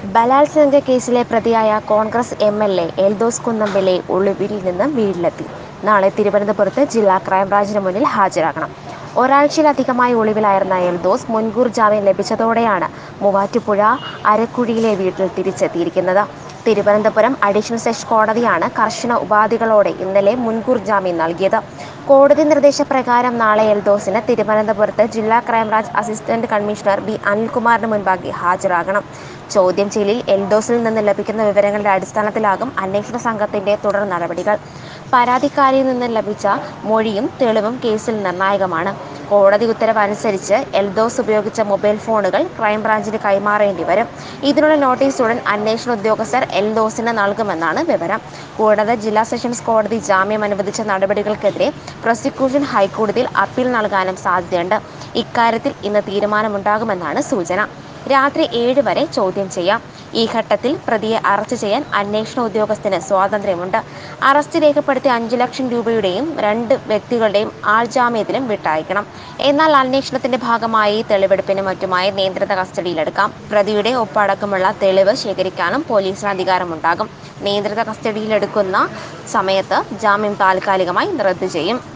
ബലാത്സംഗ കേസിലെ പ്രതിയായ Congress M L A Eldhose Kunnappilly ഒളിവിൽ നിന്ന് വീട്ടിലെത്തി നാളെ തിരുവനന്തപുരത്ത് ജില്ലാ ക്രൈംബ്രാഞ്ചിന് മുന്നിൽ ഹാജരാകണം ഒരാഴ്ചയിലധികമായി ഒളിവിലായിരുന്ന എൽദോസ് മുൻകൂർ ജാമ്യം ലഭിച്ചതോടെയാണ് മൂവാറ്റുപുഴ അരക്കുഴിയിലെ വീട്ടിൽ തിരിച്ചെത്തിയിരിക്കുന്നത് തിരുവനന്തപുരം അഡീഷണൽ സെഷൻസ് കോടതിയാണ് കർശന ഉപാധികളോടെ ഇന്നലെ മുൻകൂർ ജാമ്യം നൽകിയത് കോടതി നിർദ്ദേശപ്രകാരം നാളെ എൽദോസിന് തിരുവനന്തപുരത്ത് ജില്ലാ ക്രൈംബ്രാഞ്ച് അസിസ്റ്റന്റ് കമ്മീഷണർ ബി അനിൽകുമാറിന് മുൻപാകെ ഹാജരാകണം ചോദ്യം ചെയ്യലിൽ എൽദോസിൽ നിന്ന് ലഭിക്കുന്ന വിവരങ്ങളുടെ അടിസ്ഥാനത്തിലാകും അന്വേഷണ സംഘത്തിന്റെ തുടർ നടപടികൾ പരാതിക്കാരിയിൽ നിന്ന് ലഭിച്ച മൊഴിയും തെളിവും കേസിൽ നിർണായകമാണ് കോടതി ഉത്തരവ് അനുസരിച്ച് എൽദോസ് ഉപയോഗിച്ച മൊബൈൽ ഫോണുകൾ ക്രൈംബ്രാഞ്ചിന് കൈമാറേണ്ടി വരും ഇതിനുള്ള നോട്ടീസ് ഉടൻ അന്വേഷണ ഉദ്യോഗസ്ഥർ എൽദോസിന് നൽകുമെന്നാണ് വിവരം കൂടാതെ ജില്ലാ സെഷൻസ് കോടതി ജാമ്യം അനുവദിച്ച നടപടികൾക്കെതിരെ പ്രോസിക്യൂഷൻ ഹൈക്കോടതിയിൽ അപ്പീൽ നൽകാനും സാധ്യതയുണ്ട് ഇക്കാര്യത്തിൽ ഇന്ന് തീരുമാനമുണ്ടാകുമെന്നാണ് സൂചന രാത്രി ഏഴ് വരെ ചോദ്യം ചെയ്യാം ഈ ഘട്ടത്തിൽ പ്രതിയെ അറസ്റ്റ് ചെയ്യാൻ അന്വേഷണ ഉദ്യോഗസ്ഥന് സ്വാതന്ത്ര്യമുണ്ട് അറസ്റ്റ് രേഖപ്പെടുത്തി അഞ്ചു ലക്ഷം രൂപയുടെയും രണ്ട് വ്യക്തികളുടെയും ആൾജാമ്യത്തിലും വിട്ടയക്കണം എന്നാൽ അന്വേഷണത്തിന്റെ ഭാഗമായി തെളിവെടുപ്പിനും മറ്റുമായി നിയന്ത്രിത കസ്റ്റഡിയിലെടുക്കാം പ്രതിയുടെ ഒപ്പടക്കമുള്ള തെളിവ് ശേഖരിക്കാനും പോലീസിന് അധികാരമുണ്ടാകും നിയന്ത്രിത കസ്റ്റഡിയിലെടുക്കുന്ന സമയത്ത് ജാമ്യം താൽക്കാലികമായി റദ്ദു ചെയ്യും